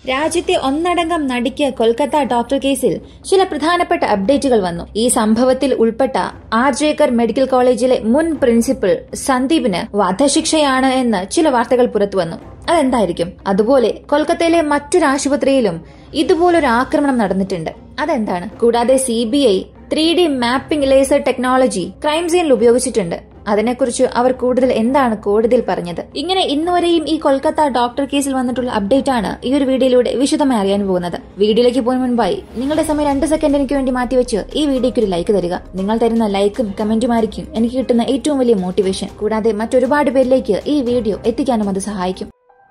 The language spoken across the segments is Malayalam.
രാജ്യത്തെ ഒന്നടങ്കം നടിക്ക് കൊൽക്കത്ത ഡോക്ടർ കേസിൽ ചില പ്രധാനപ്പെട്ട അപ്ഡേറ്റുകൾ വന്നു ഈ സംഭവത്തിൽ ഉൾപ്പെട്ട ആർ ജേക്കർ മെഡിക്കൽ കോളേജിലെ മുൻ പ്രിൻസിപ്പൽ സന്ദീപിന് വധശിക്ഷയാണ് എന്ന് ചില വാർത്തകൾ പുറത്തുവന്നു അതെന്തായിരിക്കും അതുപോലെ കൊൽക്കത്തയിലെ മറ്റൊരു ആശുപത്രിയിലും ഇതുപോലൊരു ആക്രമണം നടന്നിട്ടുണ്ട് അതെന്താണ് കൂടാതെ C B I three D mapping laser technology crime സീനിൽ ഉപയോഗിച്ചിട്ടുണ്ട് അതിനെക്കുറിച്ച് അവർ കൂടുതൽ എന്താണ് കോടതിയിൽ പറഞ്ഞത് ഇങ്ങനെ ഇന്നുവരെയും ഈ കൊൽക്കത്ത ഡോക്ടർ കേസിൽ വന്നിട്ടുള്ള അപ്ഡേറ്റ് ആണ് ഈ ഒരു വീഡിയോയിലൂടെ വിശദമായി അറിയാൻ പോകുന്നത് വീഡിയോയിലേക്ക് പോകുന്ന മുൻപായി നിങ്ങളുടെ സമയം രണ്ട് സെക്കൻഡ് എനിക്ക് വേണ്ടി മാറ്റിവെച്ച് ഈ വീഡിയോയ്ക്ക് ഒരു ലൈക്ക് തരിക നിങ്ങൾ തരുന്ന ലൈക്കും കമന്റുമായിരിക്കും എനിക്ക് കിട്ടുന്ന ഏറ്റവും വലിയ മോട്ടിവേഷൻ കൂടാതെ മറ്റൊരുപാട് പേരിലേക്ക് ഈ വീഡിയോ എത്തിക്കാനും അത് സഹായിക്കും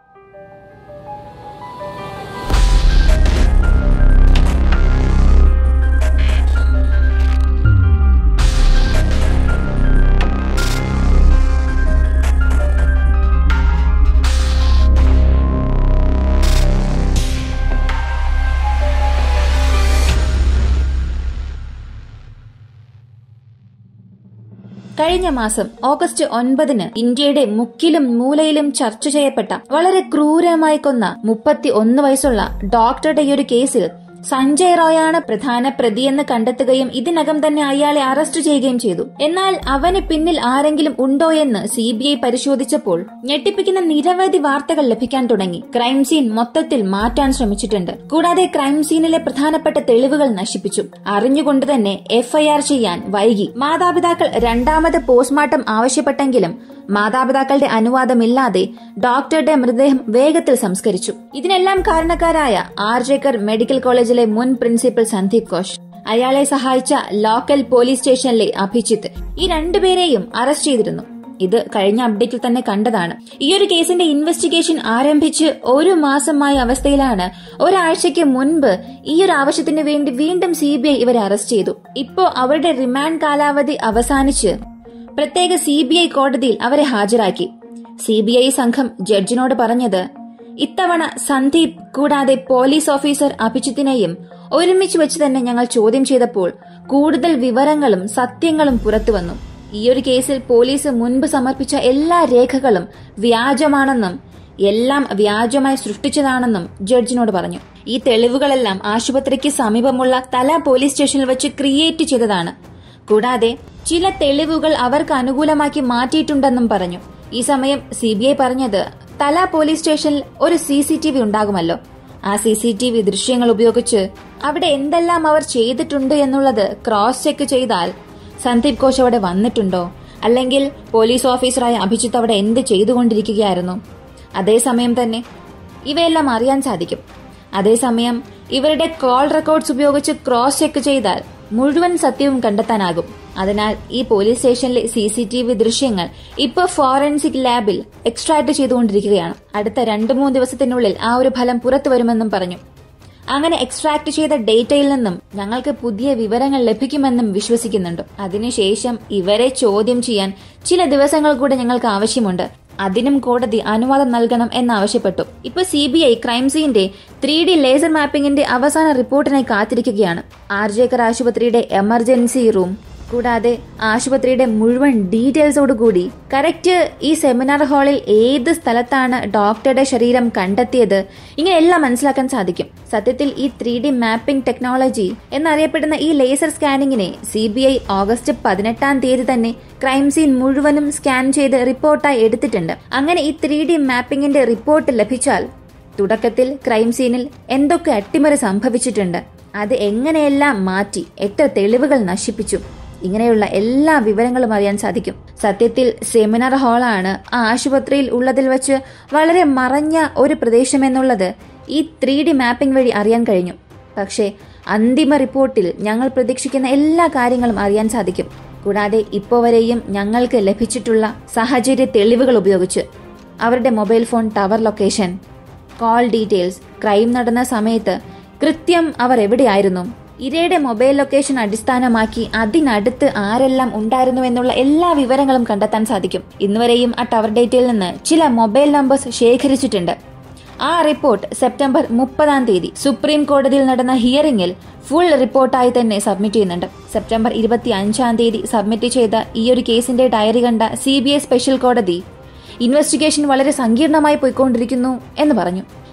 കഴിഞ്ഞ മാസം ഓഗസ്റ്റ് ഒൻപതിന് ഇന്ത്യയുടെ മുക്കിലും മൂലയിലും ചർച്ച ചെയ്യപ്പെട്ട വളരെ ക്രൂരമായി കൊന്ന മുപ്പത്തി ഒന്ന് വയസ്സുള്ള ഡോക്ടറുടെ ഈ ഒരു കേസിൽ സഞ്ജയ് റോയാണ് പ്രധാന പ്രതിയെന്ന് കണ്ടെത്തുകയും ഇതിനകം തന്നെ അയാളെ അറസ്റ്റ് ചെയ്യുകയും ചെയ്തു എന്നാൽ അവന് പിന്നിൽ ആരെങ്കിലും ഉണ്ടോ എന്ന് സി ബി ഐ പരിശോധിച്ചപ്പോൾ ഞെട്ടിപ്പിക്കുന്ന നിരവധി വാർത്തകൾ ലഭിക്കാൻ തുടങ്ങി ക്രൈം സീൻ മൊത്തത്തിൽ മാറ്റാൻ ശ്രമിച്ചിട്ടുണ്ട് കൂടാതെ ക്രൈം സീനിലെ പ്രധാനപ്പെട്ട തെളിവുകൾ നശിപ്പിച്ചു അറിഞ്ഞുകൊണ്ട് തന്നെ എഫ്ഐആർ ചെയ്യാൻ വൈകി മാതാപിതാക്കൾ രണ്ടാമത് പോസ്റ്റ്മോർട്ടം ആവശ്യപ്പെട്ടെങ്കിലും മാതാപിതാക്കളുടെ അനുവാദമില്ലാതെ ഡോക്ടറുടെ മൃതദേഹം വേഗത്തിൽ സംസ്കരിച്ചു ഇതിനെല്ലാം കാരണക്കാരായ ആർ ജേക്കർ മെഡിക്കൽ കോളേജിലെ മുൻ പ്രിൻസിപ്പൽ സന്ദീപ് ഘോഷ് അയാളെ സഹായിച്ച ലോക്കൽ പോലീസ് സ്റ്റേഷനിലെ അഭിജിത്ത് ഈ രണ്ടുപേരെയും അറസ്റ്റ് ചെയ്തിരുന്നു ഇത് കഴിഞ്ഞ അപ്ഡേറ്റിൽ തന്നെ കണ്ടതാണ് ഈ ഒരു കേസിന്റെ ഇൻവെസ്റ്റിഗേഷൻ ആരംഭിച്ച് ഒരു മാസമായ അവസ്ഥയിലാണ് ഒരാഴ്ചയ്ക്ക് മുൻപ് ഈ ഒരു ആവശ്യത്തിന് വേണ്ടി വീണ്ടും സി ബി ഐ ഇവരെ അറസ്റ്റ് ചെയ്തു ഇപ്പോ അവരുടെ റിമാൻഡ് കാലാവധി അവസാനിച്ച് പ്രത്യേക സി ബി ഐ കോടതിയിൽ അവരെ ഹാജരാക്കി സി ബി ഐ സംഘം ജഡ്ജിനോട് പറഞ്ഞത് ഇത്തവണ സന്ദീപ് കൂടാതെ പോലീസ് ഓഫീസർ അഭിജിത്തിനെയും ഒരുമിച്ച് വെച്ച് തന്നെ ഞങ്ങൾ ചോദ്യം ചെയ്തപ്പോൾ കൂടുതൽ വിവരങ്ങളും സത്യങ്ങളും പുറത്തുവന്നു ഈ ഒരു കേസിൽ പോലീസ് മുൻപ് സമർപ്പിച്ച എല്ലാ രേഖകളും വ്യാജമാണെന്നും എല്ലാം വ്യാജമായി സൃഷ്ടിച്ചതാണെന്നും ജഡ്ജിനോട് പറഞ്ഞു ഈ തെളിവുകളെല്ലാം ആശുപത്രിക്ക് സമീപമുള്ള തല പോലീസ് സ്റ്റേഷനിൽ വെച്ച് ക്രിയേറ്റ് ചെയ്തതാണ് കൂടാതെ ചില തെളിവുകൾ അവർക്ക് അനുകൂലമാക്കി മാറ്റിയിട്ടുണ്ടെന്നും പറഞ്ഞു ഈ സമയം സി ബി ഐ പറഞ്ഞത് തല പോലീസ് സ്റ്റേഷനിൽ ഒരു സി സി ടി വി ഉണ്ടാകുമല്ലോ ആ സി സി ടി വി ദൃശ്യങ്ങൾ ഉപയോഗിച്ച് അവിടെ എന്തെല്ലാം അവർ ചെയ്തിട്ടുണ്ട് എന്നുള്ളത് ക്രോസ് ചെക്ക് ചെയ്താൽ സന്ദീപ് ഘോഷ് അവിടെ വന്നിട്ടുണ്ടോ അല്ലെങ്കിൽ പോലീസ് ഓഫീസറായ അഭിജിത്ത് അവിടെ എന്ത് ചെയ്തുകൊണ്ടിരിക്കുകയായിരുന്നു അതേസമയം തന്നെ ഇവയെല്ലാം അറിയാൻ സാധിക്കും അതേസമയം ഇവരുടെ കോൾ റെക്കോർഡ്സ് ഉപയോഗിച്ച് ക്രോസ് ചെക്ക് ചെയ്താൽ മുഴുവൻ സത്യവും കണ്ടെത്താനാകും അതിനാൽ ഈ പോലീസ് സ്റ്റേഷനിലെ സി സി ടി വി ദൃശ്യങ്ങൾ ഇപ്പൊ ഫോറൻസിക് ലാബിൽ എക്സ്ട്രാക്ട് ചെയ്തുകൊണ്ടിരിക്കുകയാണ് അടുത്ത രണ്ടു മൂന്ന് ദിവസത്തിനുള്ളിൽ ആ ഒരു ഫലം പുറത്തു വരുമെന്നും പറഞ്ഞു അങ്ങനെ എക്സ്ട്രാക്ട് ചെയ്ത ഡേറ്റയിൽ നിന്നും ഞങ്ങൾക്ക് പുതിയ വിവരങ്ങൾ ലഭിക്കുമെന്നും വിശ്വസിക്കുന്നുണ്ട് അതിനുശേഷം ഇവരെ ചോദ്യം ചെയ്യാൻ ചില ദിവസങ്ങൾ കൂടെ ഞങ്ങൾക്ക് ആവശ്യമുണ്ട് അതിനും കോടതി അനുവാദം നൽകണം എന്നാവശ്യപ്പെട്ടു ഇപ്പൊ സി ബി ഐ ക്രൈം സീന്റെ ത്രീ ഡി ലേസർ മാപ്പിംഗിന്റെ അവസാന റിപ്പോർട്ടിനായി കാത്തിരിക്കുകയാണ് ആർ ജേക്കർ ആശുപത്രിയുടെ എമർജൻസി റൂം കൂടാതെ ആശുപത്രിയുടെ മുഴുവൻ ഡീറ്റെയിൽസോടുകൂടി കറക്റ്റ് ഈ സെമിനാർ ഹാളിൽ ഏത് സ്ഥലത്താണ് ഡോക്ടറുടെ ശരീരം കണ്ടെത്തിയത് ഇങ്ങനെ എല്ലാം മനസ്സിലാക്കാൻ സാധിക്കും സത്യത്തിൽ ഈ ത്രീ ഡി മാപ്പിംഗ് ടെക്നോളജി എന്നറിയപ്പെടുന്ന ഈ ലേസർ സ്കാനിങ്ങിനെ സി ബി ഐ ഓഗസ്റ്റ് പതിനെട്ടാം തീയതി തന്നെ ക്രൈം സീൻ മുഴുവനും സ്കാൻ ചെയ്ത് റിപ്പോർട്ടായി എടുത്തിട്ടുണ്ട് അങ്ങനെ ഈ ത്രീ ഡി മാപ്പിംഗിന്റെ റിപ്പോർട്ട് ലഭിച്ചാൽ തുടക്കത്തിൽ ക്രൈം സീനിൽ എന്തൊക്കെ അട്ടിമറി സംഭവിച്ചിട്ടുണ്ട് അത് എങ്ങനെയെല്ലാം മാറ്റി എത്ര തെളിവുകൾ നശിപ്പിച്ചു ഇങ്ങനെയുള്ള എല്ലാ വിവരങ്ങളും അറിയാൻ സാധിക്കും സത്യത്തിൽ സെമിനാർ ഹാളാണ് ആ ആശുപത്രിയിൽ ഉള്ളതിൽ വെച്ച് വളരെ മറഞ്ഞ ഒരു പ്രദേശമെന്നുള്ളത് ഈ ത്രീ ഡി മാപ്പിംഗ് വഴി അറിയാൻ കഴിഞ്ഞു പക്ഷേ അന്തിമ റിപ്പോർട്ടിൽ ഞങ്ങൾ പ്രതീക്ഷിക്കുന്ന എല്ലാ കാര്യങ്ങളും അറിയാൻ സാധിക്കും കൂടാതെ ഇപ്പോൾ വരെയും ഞങ്ങൾക്ക് ലഭിച്ചിട്ടുള്ള സാഹചര്യ തെളിവുകൾ ഉപയോഗിച്ച് അവരുടെ mobile phone tower location call details crime നടന്ന സമയത്ത് കൃത്യം അവർ എവിടെയായിരുന്നു ഇരയുടെ മൊബൈൽ ലൊക്കേഷൻ അടിസ്ഥാനമാക്കി അതിനടുത്ത് ആരെല്ലാം ഉണ്ടായിരുന്നു എന്നുള്ള എല്ലാ വിവരങ്ങളും കണ്ടെത്താൻ സാധിക്കും ഇന്നുവരെയും ആ ടവർ ഡേറ്റയിൽ നിന്ന് ചില മൊബൈൽ നമ്പേഴ്സ് ശേഖരിച്ചിട്ടുണ്ട് ആ റിപ്പോർട്ട് സെപ്റ്റംബർ മുപ്പതാം തീയതി സുപ്രീം കോടതിയിൽ നടന്ന ഹിയറിംഗിൽ ഫുൾ റിപ്പോർട്ടായി തന്നെ സബ്മിറ്റ് ചെയ്യുന്നുണ്ട് സെപ്റ്റംബർ ഇരുപത്തി അഞ്ചാം തീയതി സബ്മിറ്റ് ചെയ്ത ഈ ഒരു കേസിന്റെ ഡയറി കണ്ട സി ബി ഐ സ്പെഷ്യൽ കോടതി ഇൻവെസ്റ്റിഗേഷൻ വളരെ സങ്കീർണമായി പോയിക്കൊണ്ടിരിക്കുന്നു എന്ന് പറഞ്ഞു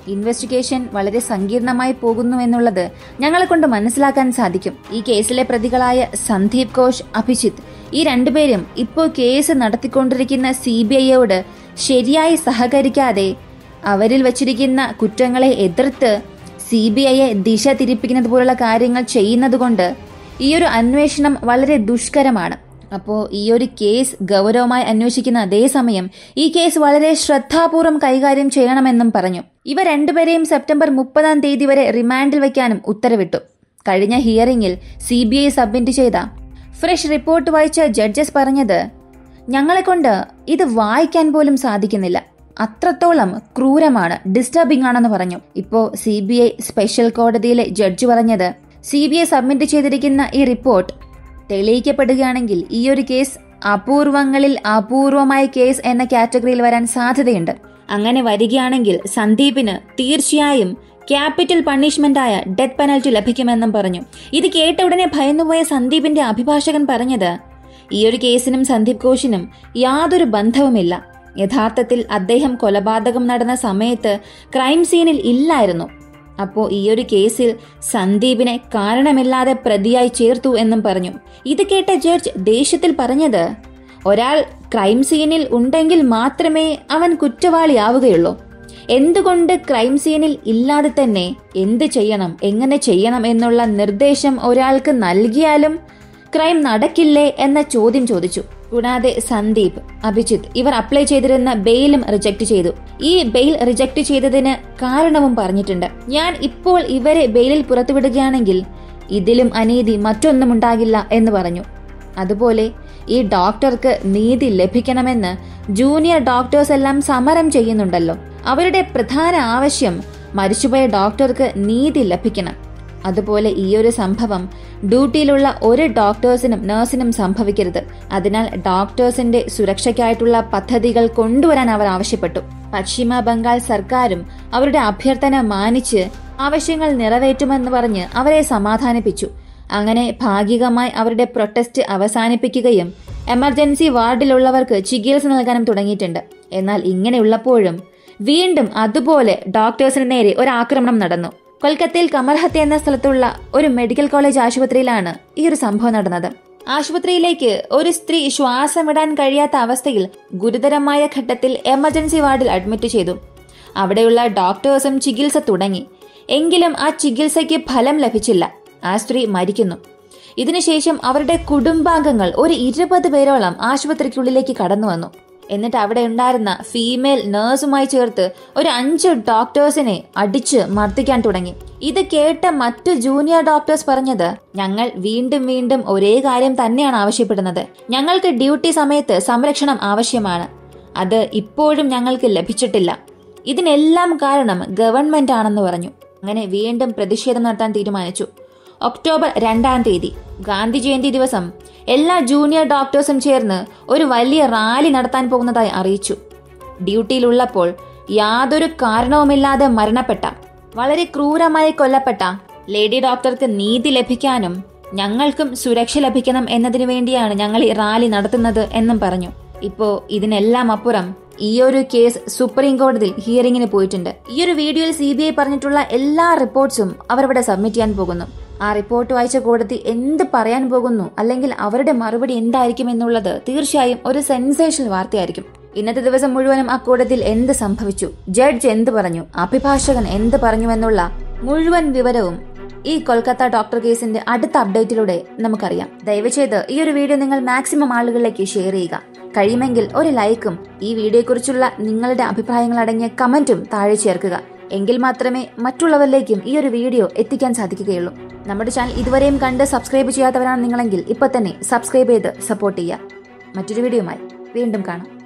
ഇൻവെസ്റ്റിഗേഷൻ വളരെ സങ്കീർണമായി പോകുന്നു എന്നുള്ളത് ഞങ്ങളെ കൊണ്ട് മനസ്സിലാക്കാൻ സാധിക്കും ഈ കേസിലെ പ്രതികളായ സന്ദീപ് ഘോഷ് അഭിജിത്ത് ഈ രണ്ടുപേരും ഇപ്പോൾ കേസ് നടത്തിക്കൊണ്ടിരിക്കുന്ന സി ബി ഐയോട് ശരിയായി സഹകരിക്കാതെ അവരിൽ വച്ചിരിക്കുന്ന കുറ്റങ്ങളെ എതിർത്ത് സി ബി ഐയെ ദിശ തിരിപ്പിക്കുന്നത് പോലുള്ള കാര്യങ്ങൾ ചെയ്യുന്നത് കൊണ്ട് ഈ ഒരു അന്വേഷണം വളരെ ദുഷ്കരമാണ് അപ്പോൾ ഈ ഒരു കേസ് ഗൗരവമായി അന്വേഷിക്കുന്ന അതേസമയം ഈ കേസ് വളരെ ശ്രദ്ധാപൂർവം കൈകാര്യം ചെയ്യണമെന്നും പറഞ്ഞു ഇവ രണ്ടുപേരെയും സെപ്റ്റംബർ മുപ്പതാം തീയതി വരെ റിമാൻഡിൽ വയ്ക്കാനും ഉത്തരവിട്ടു കഴിഞ്ഞ ഹിയറിംഗിൽ സി ബി ഐ സബ്മിറ്റ് ചെയ്ത ഫ്രഷ് റിപ്പോർട്ട് വായിച്ച ജഡ്ജസ് പറഞ്ഞത് ഞങ്ങളെ കൊണ്ട് ഇത് വായിക്കാൻ പോലും സാധിക്കുന്നില്ല അത്രത്തോളം ക്രൂരമാണ് ഡിസ്റ്റർബിംഗ് ആണെന്ന് പറഞ്ഞു ഇപ്പോ സി ബി ഐ സ്പെഷ്യൽ കോടതിയിലെ ജഡ്ജി പറഞ്ഞത് സി ബി ഐ സബ്മിറ്റ് ചെയ്തിരിക്കുന്ന ഈ റിപ്പോർട്ട് തെളിയിക്കപ്പെടുകയാണെങ്കിൽ ഈ ഒരു കേസ് അപൂർവങ്ങളിൽ അപൂർവമായ കേസ് എന്ന കാറ്റഗറിയിൽ വരാൻ സാധ്യതയുണ്ട് അങ്ങനെ വരികയാണെങ്കിൽ സന്ദീപിന് തീർച്ചയായും ക്യാപിറ്റൽ പണിഷ്മെന്റായ ഡെത്ത് പെനൽറ്റി ലഭിക്കുമെന്നും പറഞ്ഞു ഇത് കേട്ട ഉടനെ ഭയന്നുപോയ സന്ദീപിന്റെ അഭിഭാഷകൻ പറഞ്ഞത് ഈ ഒരു കേസിനും സന്ദീപ് ഘോഷിനും യാതൊരു ബന്ധവുമില്ല യഥാർത്ഥത്തിൽ അദ്ദേഹം കൊലപാതകം നടന്ന സമയത്ത് ക്രൈം സീനിൽ ഇല്ലായിരുന്നു അപ്പോൾ ഈ ഒരു കേസിൽ സന്ദീപിനെ കാരണമില്ലാതെ പ്രതിയായി ചേർത്തു എന്നും പറഞ്ഞു ഇത് കേട്ട ജഡ്ജ് ദേഷ്യത്തിൽ പറഞ്ഞത് ഒരാൾ ക്രൈം സീനിൽ ഉണ്ടെങ്കിൽ മാത്രമേ അവൻ കുറ്റവാളിയാവുകയുള്ളൂ എന്തുകൊണ്ട് ക്രൈം സീനിൽ ഇല്ലാതെ തന്നെ എന്ത് ചെയ്യണം എങ്ങനെ ചെയ്യണം എന്നുള്ള നിർദ്ദേശം ഒരാൾക്ക് നൽകിയാലും ക്രൈം നടക്കില്ലേ എന്ന ചോദ്യം ചോദിച്ചു കൂടാതെ സന്ദീപ് അഭിജിത്ത് ഇവർ അപ്ലൈ ചെയ്തിരുന്ന ബെയിലും റിജക്ട് ചെയ്തു ഈ ബെയിൽ റിജക്ട് ചെയ്തതിന് കാരണവും പറഞ്ഞിട്ടുണ്ട് ഞാൻ ഇപ്പോൾ ഇവരെ ബെയിലിൽ പുറത്തുവിടുകയാണെങ്കിൽ ഇതിലും അനീതി മറ്റൊന്നും ഉണ്ടാകില്ല എന്ന് പറഞ്ഞു അതുപോലെ ഈ ഡോക്ടർക്ക് നീതി ലഭിക്കണമെന്ന് ജൂനിയർ ഡോക്ടേഴ്സ് എല്ലാം സമരം ചെയ്യുന്നുണ്ടല്ലോ അവരുടെ പ്രധാന ആവശ്യം മരിച്ചുപോയ ഡോക്ടർക്ക് നീതി ലഭിക്കണം അതുപോലെ ഈ ഒരു സംഭവം ഡ്യൂട്ടിയിലുള്ള ഒരു ഡോക്ടേഴ്സിനും നഴ്സിനും സംഭവിക്കരുത് അതിനാൽ ഡോക്ടേഴ്സിന്റെ സുരക്ഷയ്ക്കായിട്ടുള്ള പദ്ധതികൾ കൊണ്ടുവരാൻ അവർ ആവശ്യപ്പെട്ടു പശ്ചിമ ബംഗാൾ സർക്കാരും അവരുടെ അഭ്യർത്ഥന മാനിച്ച് ആവശ്യങ്ങൾ നിറവേറ്റുമെന്ന് പറഞ്ഞ് അവരെ സമാധാനിപ്പിച്ചു അങ്ങനെ ഭാഗികമായി അവരുടെ പ്രൊട്ടസ്റ്റ് അവസാനിപ്പിക്കുകയും എമർജൻസി വാർഡിലുള്ളവർക്ക് ചികിത്സ നൽകാനും തുടങ്ങിയിട്ടുണ്ട് എന്നാൽ ഇങ്ങനെയുള്ളപ്പോഴും വീണ്ടും അതുപോലെ ഡോക്ടേഴ്സിന് നേരെ ഒരു ആക്രമണം നടന്നു കൊൽക്കത്തയിൽ കമൽഹത്ത് എന്ന സ്ഥലത്തുള്ള ഒരു മെഡിക്കൽ കോളേജ് ആശുപത്രിയിലാണ് ഈ ഒരു സംഭവം നടന്നത് ആശുപത്രിയിലേക്ക് ഒരു സ്ത്രീ ശ്വാസം വിടാൻ കഴിയാത്ത അവസ്ഥയിൽ ഗുരുതരമായ ഘട്ടത്തിൽ എമർജൻസി വാർഡിൽ അഡ്മിറ്റ് ചെയ്തു അവിടെയുള്ള ഡോക്ടേഴ്സും ചികിത്സ തുടങ്ങി എങ്കിലും ആ ചികിത്സയ്ക്ക് ഫലം ലഭിച്ചില്ല ആ സ്ത്രീ മരിക്കുന്നു ഇതിനുശേഷം അവരുടെ കുടുംബാംഗങ്ങൾ ഒരു ഇരുപത് പേരോളം ആശുപത്രിക്കുള്ളിലേക്ക് കടന്നു വന്നു എന്നിട്ട് അവിടെ ഉണ്ടായിരുന്ന ഫീമെയിൽ നേഴ്സുമായി ചേർത്ത് ഒരു അഞ്ച് ഡോക്ടേഴ്സിനെ അടിച്ച് മർദ്ദിക്കാൻ തുടങ്ങി ഇത് കേട്ട മറ്റു ജൂനിയർ ഡോക്ടേഴ്സ് പറഞ്ഞത് ഞങ്ങൾ വീണ്ടും വീണ്ടും ഒരേ കാര്യം തന്നെയാണ് ആവശ്യപ്പെടുന്നത് ഞങ്ങൾക്ക് ഡ്യൂട്ടി സമയത്ത് സംരക്ഷണം ആവശ്യമാണ് അത് ഇപ്പോഴും ഞങ്ങൾക്ക് ലഭിച്ചിട്ടില്ല ഇതിനെല്ലാം കാരണം ഗവൺമെന്റ് ആണെന്ന് പറഞ്ഞു അങ്ങനെ വീണ്ടും പ്രതിഷേധം നടത്താൻ തീരുമാനിച്ചു ഒക്ടോബർ രണ്ടാം തീയതി ഗാന്ധി ജയന്തി ദിവസം എല്ലാ ജൂനിയർ ഡോക്ടേഴ്സും ചേർന്ന് ഒരു വലിയ റാലി നടത്താൻ പോകുന്നതായി അറിയിച്ചു ഡ്യൂട്ടിയിലുള്ളപ്പോൾ യാതൊരു കാരണവുമില്ലാതെ മരണപ്പെട്ട വളരെ ക്രൂരമായി കൊല്ലപ്പെട്ട ലേഡി ഡോക്ടർക്ക് നീതി ലഭിക്കാനും ഞങ്ങൾക്കും സുരക്ഷ ലഭിക്കണം എന്നതിനു വേണ്ടിയാണ് ഞങ്ങൾ ഈ റാലി നടത്തുന്നത് എന്നും പറഞ്ഞു ഇപ്പോ ഇതിനെല്ലാം അപ്പുറം ഈ ഒരു കേസ് സുപ്രീം കോടതിയിൽ ഹിയറിംഗിന് പോയിട്ടുണ്ട് ഈ ഒരു വീഡിയോയിൽ സി ബി ഐ പറഞ്ഞിട്ടുള്ള എല്ലാ റിപ്പോർട്ട്സും അവരിവിടെ സബ്മിറ്റ് ചെയ്യാൻ പോകുന്നു ആ റിപ്പോർട്ട് വായിച്ച കോടതി എന്ത് പറയാൻ പോകുന്നു അല്ലെങ്കിൽ അവരുടെ മറുപടി എന്തായിരിക്കും എന്നുള്ളത് തീർച്ചയായും ഒരു സെൻസേഷണൽ വാർത്തയായിരിക്കും ഇന്നത്തെ ദിവസം മുഴുവനും ആ കോടതിയിൽ എന്ത് സംഭവിച്ചു ജഡ്ജ് എന്ത് പറഞ്ഞു അഭിഭാഷകൻ എന്ത് പറഞ്ഞുവെന്നുള്ള മുഴുവൻ വിവരവും ഈ കൊൽക്കത്ത ഡോക്ടർ കേസിന്റെ അടുത്ത അപ്ഡേറ്റിലൂടെ നമുക്കറിയാം ദയവ് ചെയ്ത് ഈ ഒരു വീഡിയോ നിങ്ങൾ മാക്സിമം ആളുകളിലേക്ക് ഷെയർ ചെയ്യുക കഴിയുമെങ്കിൽ ഒരു ലൈക്കും ഈ വീഡിയോയെക്കുറിച്ചുള്ള നിങ്ങളുടെ അഭിപ്രായങ്ങൾ അടങ്ങിയ കമന്റും താഴെ ചേർക്കുക എങ്കിൽ മാത്രമേ മറ്റുള്ളവരിലേക്കും ഈ ഒരു വീഡിയോ എത്തിക്കാൻ സാധിക്കുകയുള്ളൂ നമ്മുടെ ചാനൽ ഇതുവരെയും കണ്ട് സബ്സ്ക്രൈബ് ചെയ്യാത്തവരാണ് നിങ്ങളെങ്കിൽ ഇപ്പൊ തന്നെ സബ്സ്ക്രൈബ് ചെയ്ത് സപ്പോർട്ട് ചെയ്യുക മറ്റൊരു വീഡിയോയുമായി വീണ്ടും കാണാം